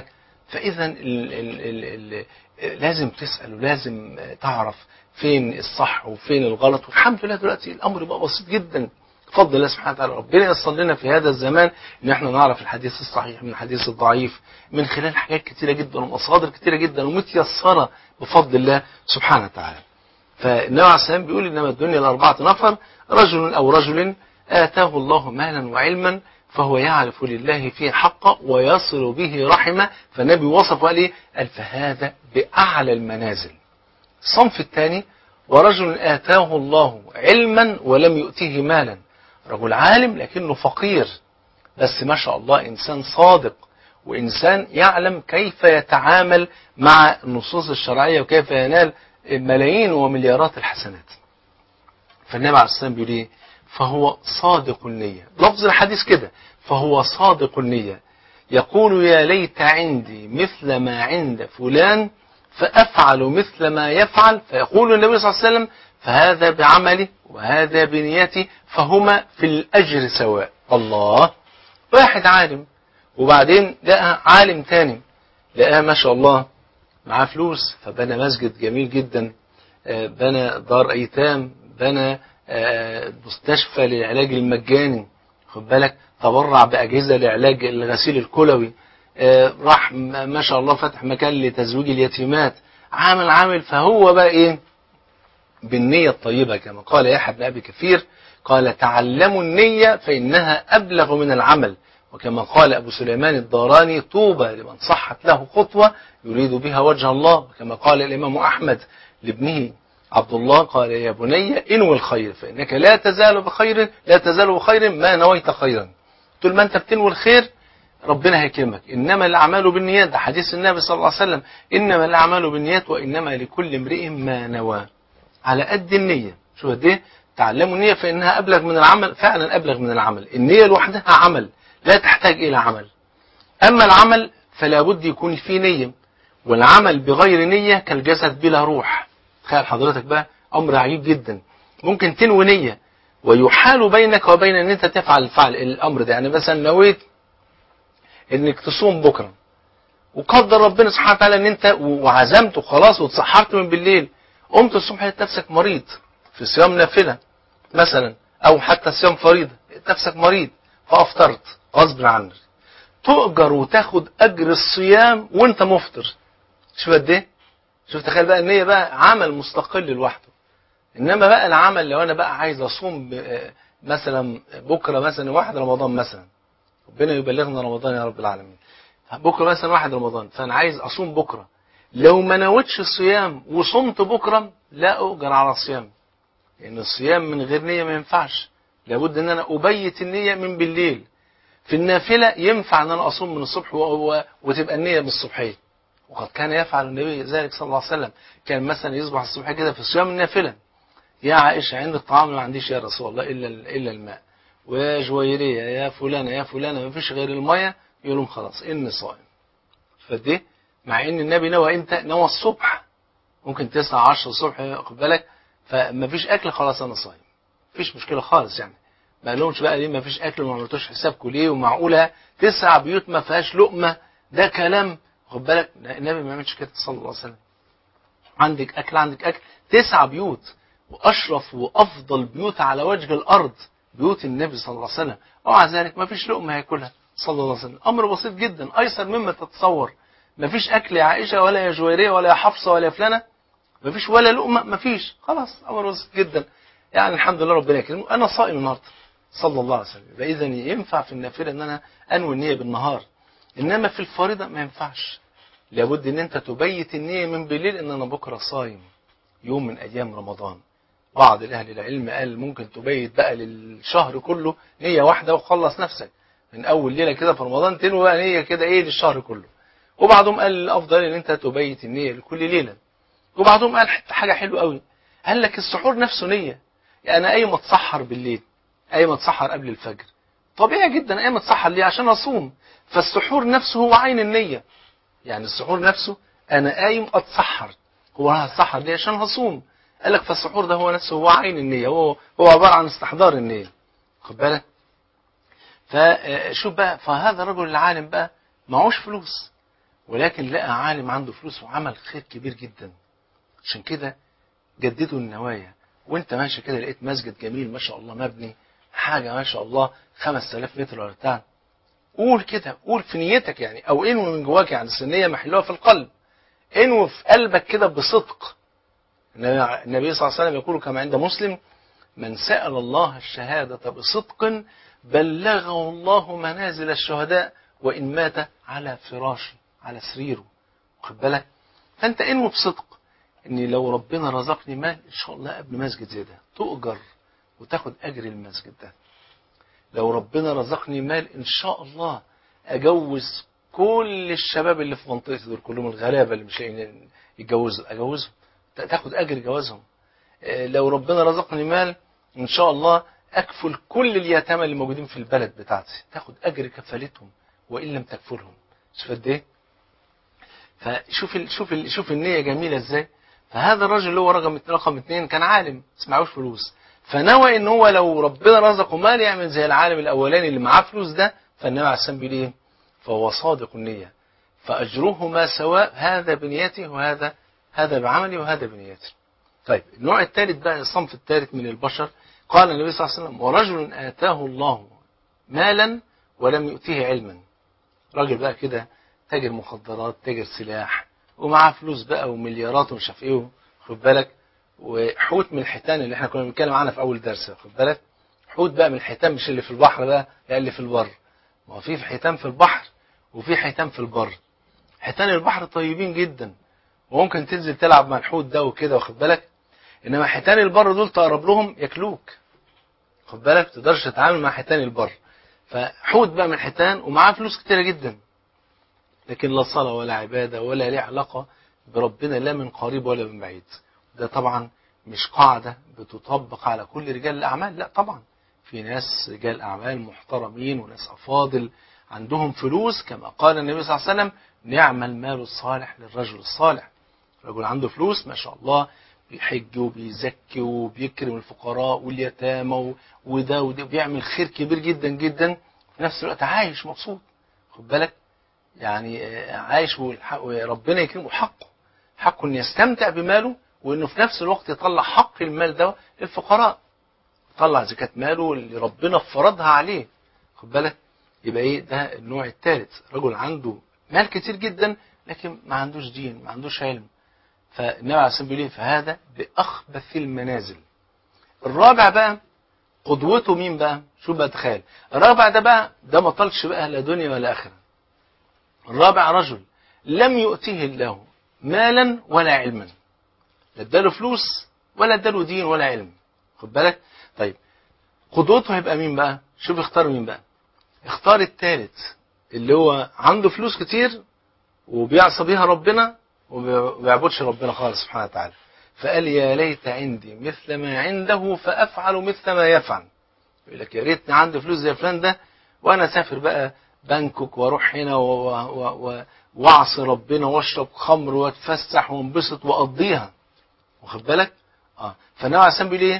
فاذا ال ال ال ال لازم تسال ولازم تعرف فين الصح وفين الغلط والحمد لله دلوقتي الامر بقى بسيط جدا بفضل الله سبحانه وتعالى ربنا ييسر لنا في هذا الزمان ان احنا نعرف الحديث الصحيح من الحديث الضعيف من خلال حاجات كتيره جدا ومصادر كتيره جدا ومتيسره بفضل الله سبحانه وتعالى فالنبي عليه السلام بيقول انما الدنيا لاربعه نفر رجل او رجل اتاه الله مالا وعلما فهو يعرف لله فيه حقا ويصل به رحمه فالنبي وصف قال ايه؟ قال فهذا باعلى المنازل. الصنف الثاني ورجل اتاه الله علما ولم يؤته مالا. رجل عالم لكنه فقير بس ما شاء الله انسان صادق وانسان يعلم كيف يتعامل مع النصوص الشرعيه وكيف ينال ملايين ومليارات الحسنات. فالنبي عليه الصلاه والسلام بيقول ايه؟ فهو صادق النية لفظ الحديث كده فهو صادق النية يقول يا ليت عندي مثل ما عند فلان فأفعل مثل ما يفعل فيقول النبي صلى الله عليه وسلم فهذا بعملي وهذا بنيتي فهما في الأجر سواء الله واحد عالم وبعدين لقى عالم تاني لقاه ما شاء الله معاه فلوس فبنى مسجد جميل جدا بنى دار أيتام بنى مستشفى للعلاج المجاني خد بالك تبرع بأجهزة لعلاج الغسيل الكلوي راح ما شاء الله فتح مكان لتزويج اليتيمات عامل عامل فهو بقى ايه بالنية الطيبة كما قال يحيى بن أبي كثير قال تعلموا النية فإنها أبلغ من العمل وكما قال أبو سليمان الداراني طوبى لمن صحت له خطوة يريد بها وجه الله وكما قال الإمام أحمد لابنه عبد الله قال يا بني انوي الخير فإنك لا تزال بخير لا تزال بخير ما نويت خيرا طول ما أنت بتنوي الخير ربنا هيكرمك إنما الأعمال بالنيات ده حديث النبي صلى الله عليه وسلم إنما الأعمال بالنيات وإنما لكل امرئ ما نوى على قد النية شو قد ايه تعلموا النية فإنها أبلغ من العمل فعلا أبلغ من العمل النية لوحدها عمل لا تحتاج إلى عمل أما العمل فلا بد يكون فيه نية والعمل بغير نية كالجسد بلا روح تخيل حضرتك بقى أمر عجيب جدا ممكن تنوي نية ويحال بينك وبين أن أنت تفعل الفعل الأمر ده يعني مثلا نويت أنك تصوم بكرة وقدر ربنا سبحانه وتعالى أن أنت وعزمت وخلاص واتسحرت من بالليل قمت الصبح لقيت نفسك مريض في صيام نافلة مثلا أو حتى صيام فريضة لقيت نفسك مريض فأفطرت غصب عنك تؤجر وتاخد أجر الصيام وأنت مفطر شوف قد إيه؟ شوف تخيل بقى النية بقى عمل مستقل لوحده إنما بقى العمل لو أنا بقى عايز أصوم مثلا بكرة مثلا واحد رمضان مثلا ربنا يبلغنا رمضان يا رب العالمين بكرة مثلا واحد رمضان فأنا عايز أصوم بكرة لو ما نويتش الصيام وصمت بكرة لا أؤجر على الصيام لأن الصيام من غير نية ما ينفعش لابد أن أنا أبيت النية من بالليل في النافلة ينفع أن أنا أصوم من الصبح وتبقى النية من الصبحية وقد كان يفعل النبي ذلك صلى الله عليه وسلم كان مثلا يصبح الصبح كده في صيام النافلة يا عائشة عند الطعام ما عنديش يا رسول الله إلا إلا الماء ويا جويرية يا فلانة يا فلانة ما فيش غير المية يقول لهم خلاص إني صائم فدي مع ان النبي نوى امتى نوى الصبح ممكن 9 10 الصبح خد بالك فما فيش اكل خلاص انا صايم مفيش مشكله خالص يعني ما لهمش بقى ليه ما فيش اكل وما عملتوش حسابكم ليه ومعقوله تسع بيوت ما فيهاش لقمه ده كلام خد بالك النبي ما يعملش كده صلى الله عليه وسلم عندك اكل عندك اكل تسع بيوت واشرف وافضل بيوت على وجه الارض بيوت النبي صلى الله عليه وسلم ومع ذلك ما فيش لقمه هياكلها صلى الله عليه وسلم امر بسيط جدا ايسر مما تتصور مفيش اكل يا عائشه ولا يا جويريه ولا يا حفصه ولا يا فلانه مفيش ولا لقمه مفيش خلاص امر بسيط جدا يعني الحمد لله ربنا يكرمه انا صائم النهارده صلى الله عليه وسلم فاذا ينفع في النافله ان انا انوي النيه بالنهار انما في الفريضه ما ينفعش لابد ان انت تبيت النيه من بالليل ان انا بكره صايم يوم من ايام رمضان بعض الاهل العلم قال ممكن تبيت بقى للشهر كله نيه واحده وخلص نفسك من اول ليله كده في رمضان تنوي بقى نيه كده ايه للشهر كله وبعضهم قال الافضل ان انت تبيت النيه لكل ليله وبعضهم قال حتى حاجه حلوه قوي قال لك السحور نفسه نيه يعني انا اي ما اتسحر بالليل اي ما اتسحر قبل الفجر طبيعي جدا اي ما اتسحر ليه عشان اصوم فالسحور نفسه هو عين النيه يعني السحور نفسه انا قايم اتسحر هو انا هتسحر ليه عشان هصوم قال لك فالسحور ده هو نفسه هو عين النيه هو هو عباره عن استحضار النيه خد بالك فشوف بقى فهذا الرجل العالم بقى معهوش فلوس ولكن لقى عالم عنده فلوس وعمل خير كبير جدا عشان كده جددوا النوايا وانت ماشي كده لقيت مسجد جميل ما شاء الله مبني حاجة ما شاء الله 5000 متر ولا بتاع قول كده قول في نيتك يعني او انوي من جواك يعني السنية محلوها في القلب انوي في قلبك كده بصدق النبي النبي صلى الله عليه وسلم يقول كما عند مسلم من سأل الله الشهادة بصدق بلغه الله منازل الشهداء وإن مات على فراشه على سريره واخد بالك فأنت انوي بصدق إن لو ربنا رزقني مال إن شاء الله ابن مسجد زي ده تؤجر وتاخد أجر المسجد ده لو ربنا رزقني مال إن شاء الله أجوز كل الشباب اللي في منطقتي دول كلهم الغلابة اللي مش لاقيين يتجوزوا أجوزهم تاخد أجر جوازهم آه، لو ربنا رزقني مال إن شاء الله أكفل كل اليتامى اللي موجودين في البلد بتاعتي تاخد أجر كفالتهم وإن لم تكفلهم شوف قد إيه فشوف ال شوف ال شوف النية جميلة إزاي فهذا الراجل اللي هو رقم رقم اثنين كان عالم بس معهوش فلوس فنوى ان هو لو ربنا رزقه مال يعمل زي العالم الاولاني اللي معاه فلوس ده فالنبي عليه السلام بيقول ايه فهو صادق النية فاجرهما سواء هذا بنيته وهذا هذا بعمله وهذا بنيته طيب النوع الثالث بقى الصنف الثالث من البشر قال النبي صلى الله عليه وسلم ورجل آتاه الله مالا ولم يؤتيه علما راجل بقى كده تاجر مخدرات تاجر سلاح ومعاه فلوس بقى ومليارات ومش عارف ايه خد بالك وحوت من الحيتان اللي احنا كنا بنتكلم عنها في اول درس خد بالك حوت بقى من الحيتان مش اللي في البحر بقى لا اللي في البر ما هو في حيتان في البحر وفي حيتان في البر حيتان البحر طيبين جدا وممكن تنزل تلعب مع الحوت ده وكده واخد بالك انما حيتان البر دول تقرب لهم ياكلوك خد بالك تقدرش تتعامل مع حيتان البر فحوت بقى من الحيتان ومعاه فلوس كتيره جدا لكن لا صلاه ولا عباده ولا ليه علاقه بربنا لا من قريب ولا من بعيد ده طبعا مش قاعده بتطبق على كل رجال الاعمال لا طبعا في ناس رجال اعمال محترمين وناس افاضل عندهم فلوس كما قال النبي صلى الله عليه وسلم نعم المال الصالح للرجل الصالح رجل عنده فلوس ما شاء الله بيحج وبيزكي وبيكرم الفقراء واليتامى و- وده وده بيعمل خير كبير جدا جدا في نفس الوقت عايش مبسوط خد بالك يعني آه، عايش والح- وربنا يكرمه حقه حقه انه يستمتع بماله وانه في نفس الوقت يطلع حق المال ده للفقراء يطلع زكاة ماله اللي ربنا فرضها عليه خد بالك يبقى ايه ده النوع الثالث رجل عنده مال كتير جدا لكن ما عندوش دين ما عندوش علم فالنبي عليه الصلاه والسلام بيقول إيه؟ فهذا باخبث المنازل الرابع بقى قدوته مين بقى شو بقى تخيل الرابع ده بقى ده ما طالش بقى لا دنيا ولا اخره الرابع رجل لم يؤتيه الله مالا ولا علما لا اداله فلوس ولا اداله دين ولا علم خد بالك طيب قدوته هيبقى مين بقى شوف اختار مين بقى اختار الثالث اللي هو عنده فلوس كتير وبيعصى بيها ربنا وما بيعبدش ربنا خالص سبحانه وتعالى فقال يا ليت عندي مثل ما عنده فافعل مثل ما يفعل يقول لك يا ريتني عندي فلوس زي فلان ده وانا اسافر بقى بانكوك واروح هنا و- و- و- واعصي ربنا واشرب خمر واتفسح وانبسط واقضيها واخد بالك اه فالنبي عليه الصلاه والسلام بيقول ايه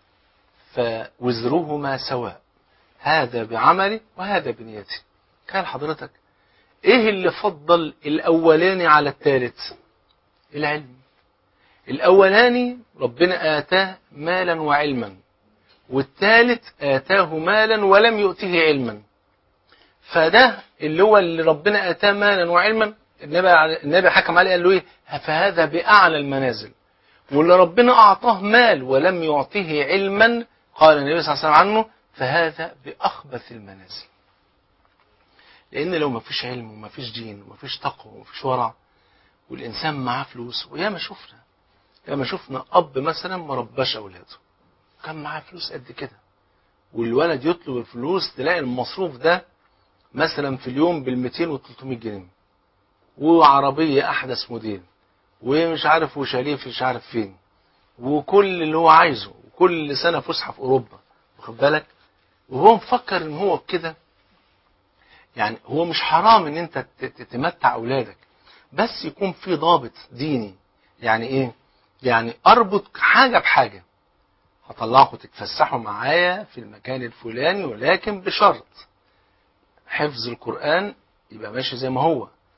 فوزرهما سواء هذا بعملي وهذا بنيتي كان حضرتك ايه اللي فضل الاولاني على الثالث العلم الاولاني ربنا اتاه مالا وعلما والثالث اتاه مالا ولم يؤته علما فده اللي هو اللي ربنا اتاه مالا وعلما النبي على- النبي حكم عليه قال له ايه فهذا باعلى المنازل واللي ربنا اعطاه مال ولم يعطيه علما قال النبي صلى الله عليه وسلم عنه فهذا باخبث المنازل لان لو ما فيش علم وما فيش دين وما فيش تقوى وما فيش ورع والانسان معاه فلوس وياما شفنا ياما شفنا اب مثلا ما رباش اولاده كان معاه فلوس قد كده والولد يطلب الفلوس تلاقي المصروف ده مثلا في اليوم بال 200 و 300 جنيه وعربيه احدث موديل ومش عارف وشاليه مش عارف فين وكل اللي هو عايزه وكل سنه فسحه في اوروبا واخد بالك وهو مفكر ان هو كده يعني هو مش حرام ان انت ت- ت- تمتع اولادك بس يكون في ضابط ديني يعني ايه يعني اربط حاجه بحاجه هطلعكم تتفسحوا معايا في المكان الفلاني ولكن بشرط حفظ القران يبقى ماشي زي ما هو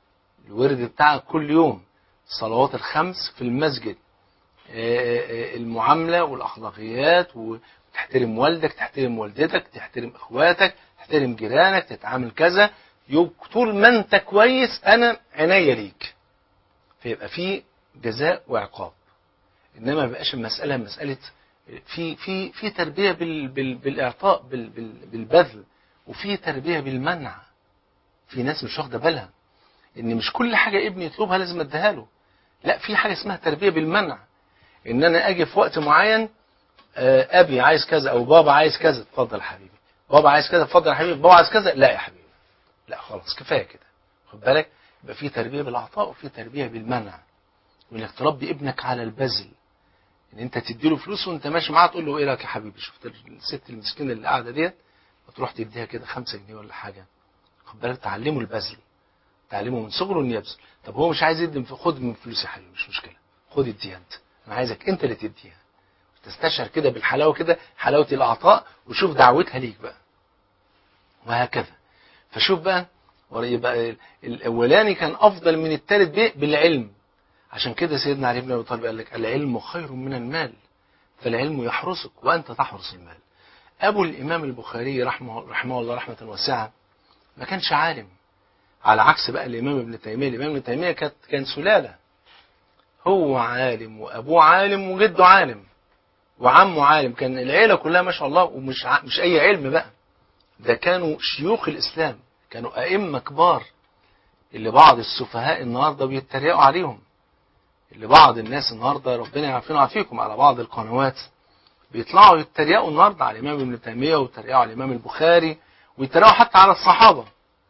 الورد بتاعك كل يوم الصلوات الخمس في المسجد آه، آه، المعاملة والأخلاقيات وتحترم والدك تحترم والدتك تحترم إخواتك تحترم جيرانك تتعامل كذا يب- طول ما أنت كويس أنا عناية ليك فيبقى في جزاء وعقاب إنما ما بقاش المسألة مسألة في في في تربية بال بال بالإعطاء بال بال بالبذل وفي تربية بالمنع في ناس مش واخدة بالها إن مش كل حاجة ابني يطلبها لازم أديها له لا في حاجة اسمها تربية بالمنع ان انا اجي في وقت معين آه، ابي عايز كذا او بابا عايز كذا اتفضل يا حبيبي بابا عايز كذا اتفضل يا حبيبي بابا عايز كذا لا يا حبيبي لا خلاص كفايه كده خد بالك يبقى في تربيه بالعطاء وفي تربيه بالمنع وانك تربي ابنك على البذل ان انت تديله فلوس وانت ماشي معاه تقول له ايه رايك يا حبيبي شفت الست المسكينه اللي قاعده ديت وتروح تديها كده خمسة جنيه ولا حاجه خد بالك تعلمه البذل تعلمه من صغره انه يبذل طب هو مش عايز يدي خد من فلوس يا حبيبي مش مشكله خد اديها انت انا عايزك انت اللي تديها تستشعر كده بالحلاوه كده حلاوه العطاء وشوف دعوتها ليك بقى وهكذا فشوف بقى يبقى الاولاني كان افضل من الثالث بيه بالعلم عشان كده سيدنا علي بن ابي طالب قال لك العلم خير من المال فالعلم يحرسك وانت تحرس المال ابو الامام البخاري رحمه رحمه الله رحمه واسعه ما كانش عالم على عكس بقى الامام ابن تيميه الامام ابن تيميه كانت كان سلاله هو عالم وابوه عالم وجده عالم وعمه عالم كان العيله كلها ما شاء الله ومش ع... مش اي علم بقى ده كانوا شيوخ الاسلام كانوا ائمه كبار اللي بعض السفهاء النهارده بيتريقوا عليهم اللي بعض الناس النهارده ربنا يعافينا ويعافيكم على بعض القنوات بيطلعوا يتريقوا النهارده على الامام ابن تيميه ويتريقوا على الامام البخاري ويتريقوا حتى على الصحابه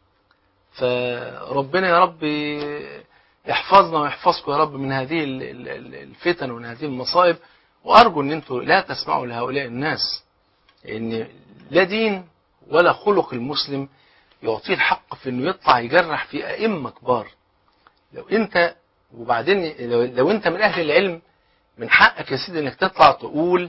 فربنا يا رب يحفظنا ويحفظكم يا رب من هذه ال- ال- ال- الفتن ومن هذه المصائب وارجو ان انتم لا تسمعوا لهؤلاء الناس ان لا دين ولا خلق المسلم يعطيه الحق في انه يطلع يجرح في ائمه كبار لو انت وبعدين لو, لو انت من اهل العلم من حقك يا سيدي انك تطلع تقول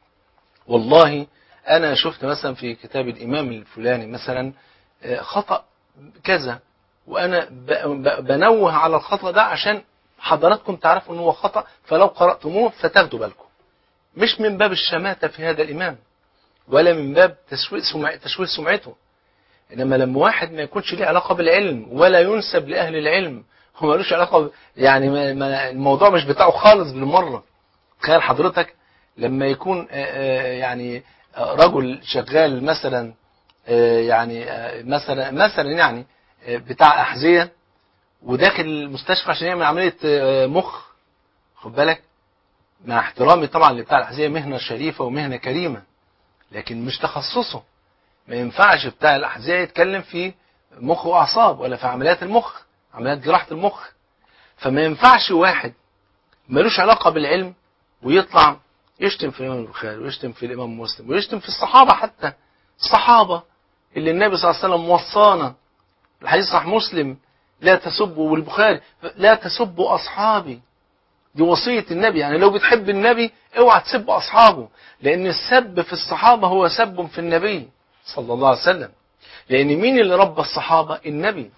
والله انا شفت مثلا في كتاب الامام الفلاني مثلا آه، خطأ كذا وانا ب- ب- بنوه على الخطأ ده عشان حضراتكم تعرفوا ان هو خطأ فلو قرأتموه فتاخدوا بالكم مش من باب الشماتة في هذا الامام ولا من باب تشويه سمع تشويه سمعته انما لما واحد ما يكونش ليه علاقه بالعلم ولا ينسب لاهل العلم هو ملوش علاقه ب- يعني ما ما الموضوع مش بتاعه خالص بالمره تخيل حضرتك لما يكون آه، آه، يعني آه، رجل شغال مثلا آه، يعني آه، مثلا مثلا يعني آه، بتاع احذيه وداخل المستشفى عشان يعمل عمليه آه، مخ خد بالك مع احترامي طبعا لبتاع الاحذيه مهنه شريفه ومهنه كريمه لكن مش تخصصه ما ينفعش بتاع الأحذية يتكلم في مخ وأعصاب ولا في عمليات المخ عمليات جراحة المخ فما ينفعش واحد ملوش علاقة بالعلم ويطلع يشتم في الإمام البخاري ويشتم في الإمام مسلم ويشتم في الصحابة حتى الصحابة اللي النبي صلى الله عليه وسلم وصانا الحديث صح مسلم لا تسبوا والبخاري لا تسبوا أصحابي دي وصية النبي يعني لو بتحب النبي اوعى تسب أصحابه لأن السب في الصحابة هو سب في النبي صلى الله عليه وسلم لأن مين اللي ربى الصحابة النبي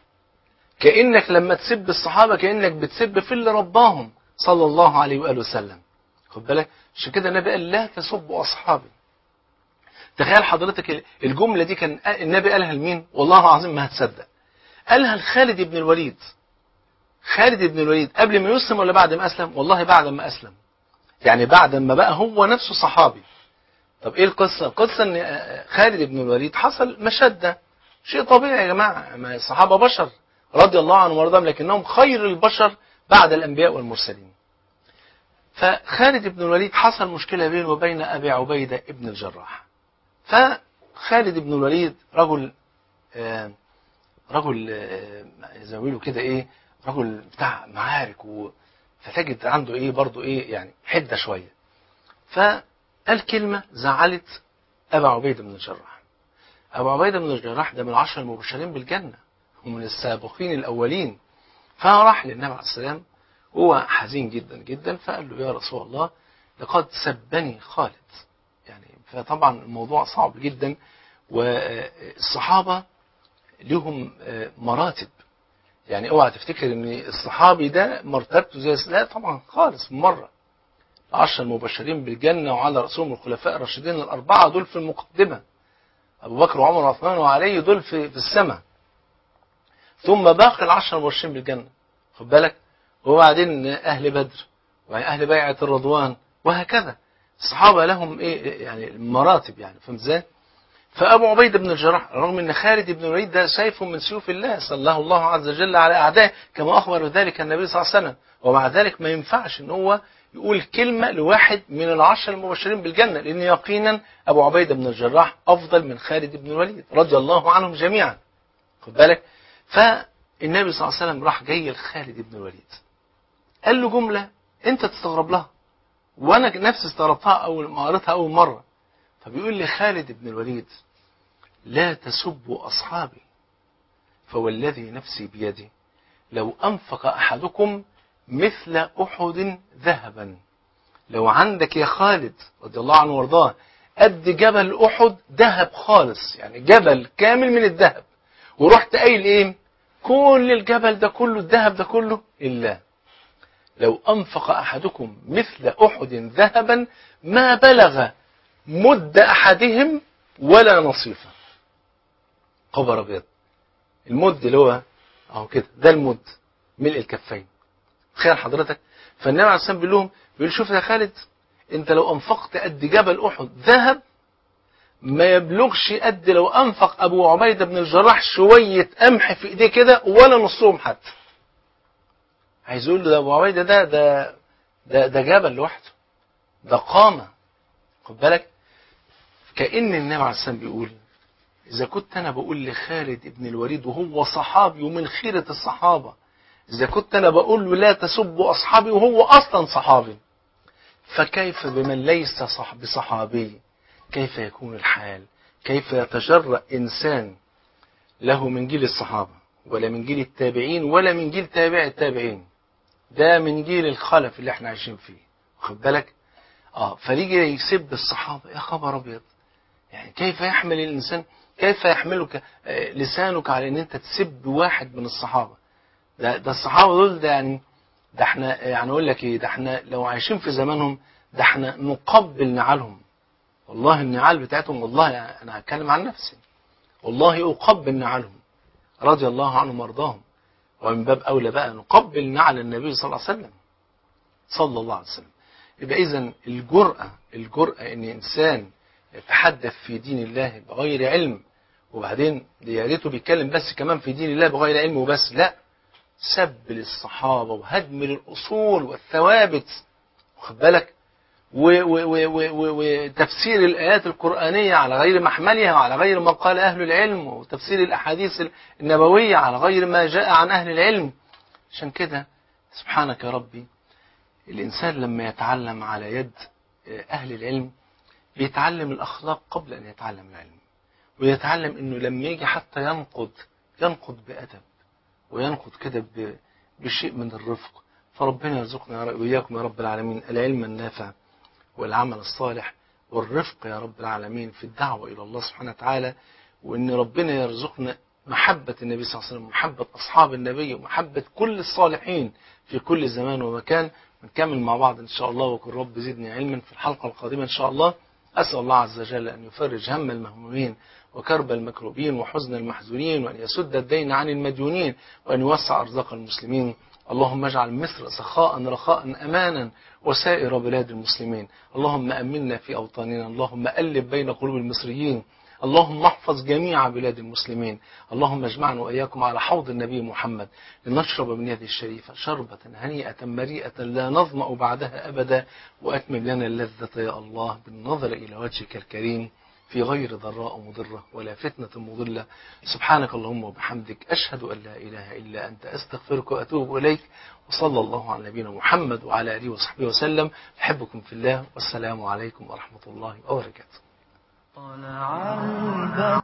كأنك لما تسب الصحابة كأنك بتسب في اللي رباهم صلى الله عليه وآله وسلم خد بالك عشان كده النبي قال لا تسبوا أصحابي تخيل حضرتك الجملة دي كان النبي قالها لمين والله العظيم ما هتصدق قالها لخالد بن الوليد خالد بن الوليد قبل ما يسلم ولا بعد ما أسلم والله بعد ما أسلم يعني بعد ما بقى هو نفسه صحابي طب ايه القصة القصة ان خالد بن الوليد حصل مشدة شيء طبيعي يا جماعة ما الصحابة بشر رضي الله عنهم وارضاهم لكنهم خير البشر بعد الانبياء والمرسلين فخالد بن الوليد حصل مشكلة بينه وبين ابي عبيدة ابن الجراح فخالد بن الوليد رجل آه رجل آه زي ما بيقولوا كده ايه رجل بتاع معارك و فتجد عنده ايه برضه ايه يعني حده شويه فقال كلمه زعلت ابا عبيده بن الجراح ابو عبيده بن الجراح ده من العشر المبشرين بالجنه ومن السابقين الاولين فراح للنبي عليه السلام هو حزين جدا جدا فقال له يا رسول الله لقد سبني خالد يعني فطبعا الموضوع صعب جدا والصحابه لهم مراتب يعني اوعى تفتكر ان الصحابي ده مرتبته زي لا طبعا خالص مرة عشر المبشرين بالجنة وعلى رأسهم الخلفاء الراشدين الأربعة دول في المقدمة أبو بكر وعمر وعثمان وعلي دول في, في السماء ثم باقي العشر المبشرين بالجنة خد بالك وبعدين أهل بدر وأهل بيعة الرضوان وهكذا الصحابة لهم إيه يعني مراتب يعني فهمت ازاي؟ فأبو عبيدة بن الجراح رغم أن خالد بن الوليد ده سيف من سيوف الله صلى الله عز وجل على أعدائه كما أخبر ذلك النبي صلى الله عليه وسلم ومع ذلك ما ينفعش أن هو يقول كلمة لواحد من العشر المبشرين بالجنة لأن يقينا أبو عبيدة بن الجراح أفضل من خالد بن الوليد رضي الله عنهم جميعا خد بالك فالنبي صلى الله عليه وسلم راح جاي لخالد بن الوليد قال له جملة أنت تستغرب لها وأنا نفسي استغربتها أول ما قريتها أول مرة فبيقول لي خالد بن الوليد لا تسبوا أصحابي فوالذي نفسي بيده لو أنفق أحدكم مثل أحد ذهبا لو عندك يا خالد رضي الله عنه وارضاه قد جبل أحد ذهب خالص يعني جبل كامل من الذهب ورحت قايل ايه كل الجبل ده كله الذهب ده كله لله لو أنفق أحدكم مثل أحد ذهبا ما بلغ مد أحدهم ولا نصيفه خبر أبيض المد اللي هو أهو كده ده المد ملء الكفين تخيل حضرتك فالنبي عليه الصلاة بيقول لهم بيقول شوف يا خالد أنت لو أنفقت قد جبل أحد ذهب ما يبلغش قد لو أنفق أبو عبيدة بن الجراح شوية قمح في إيديه كده ولا نصهم حتى عايز يقول له ده أبو عبيدة ده ده ده, ده جبل لوحده ده قامة خد بالك كأن النبي عليه السلام بيقول إذا كنت أنا بقول لخالد ابن الوليد وهو صحابي ومن خيرة الصحابة إذا كنت أنا بقول له لا تسبوا أصحابي وهو أصلا صحابي فكيف بمن ليس صح بصحابي كيف يكون الحال كيف يتجرأ إنسان له من جيل الصحابة ولا من جيل التابعين ولا من جيل تابع التابعين ده من جيل الخلف اللي احنا عايشين فيه واخد بالك اه فيجي يسب الصحابة يا خبر ابيض يعني كيف يحمل الانسان كيف يحملك لسانك على ان انت تسب واحد من الصحابة ده, ده الصحابة دول ده يعني ده احنا يعني اقول لك ايه ده احنا لو عايشين في زمانهم ده احنا نقبل نعالهم والله النعال بتاعتهم والله انا هتكلم عن نفسي والله اقبل نعالهم رضي الله عنهم وارضاهم ومن باب اولى بقى نقبل نعل النبي صلى الله عليه وسلم صلى الله عليه وسلم يبقى اذا الجرأة الجرأة ان انسان يتحدث في دين الله بغير علم وبعدين يا ريته بيتكلم بس كمان في دين الله بغير علم وبس لا سب للصحابة وهدم للأصول والثوابت واخد بالك وتفسير الآيات القرآنية على غير محملها وعلى غير ما قال أهل العلم وتفسير الأحاديث النبوية على غير ما جاء عن أهل العلم عشان كده سبحانك يا ربي الإنسان لما يتعلم على يد أهل العلم بيتعلم الأخلاق قبل أن يتعلم العلم ويتعلم أنه لما يجي حتى ينقد ينقد بأدب وينقد كده بشيء من الرفق فربنا يرزقنا وإياكم يا رب العالمين العلم النافع والعمل الصالح والرفق يا رب العالمين في الدعوة إلى الله سبحانه وتعالى وإن ربنا يرزقنا محبة النبي صلى الله عليه وسلم محبة أصحاب النبي ومحبة كل الصالحين في كل زمان ومكان نكمل مع بعض إن شاء الله وكن رب زدني علما في الحلقة القادمة إن شاء الله أسأل الله عز وجل أن يفرج هم المهمومين وكرب المكروبين وحزن المحزونين وأن يسد الدين عن المديونين وأن يوسع أرزاق المسلمين اللهم اجعل مصر سخاء رخاء أمانا وسائر بلاد المسلمين اللهم أمنا في أوطاننا اللهم ألف بين قلوب المصريين اللهم احفظ جميع بلاد المسلمين اللهم اجمعنا وإياكم على حوض النبي محمد لنشرب من يده الشريفة شربة هنيئة مريئة لا نظمأ بعدها أبدا وأتمم لنا اللذة يا الله بالنظر إلى وجهك الكريم في غير ضراء مضرة ولا فتنة مضلة سبحانك اللهم وبحمدك أشهد أن لا إله إلا أنت أستغفرك وأتوب إليك وصلى الله على نبينا محمد وعلى آله وصحبه وسلم أحبكم في الله والسلام عليكم ورحمة الله وبركاته طلع البدر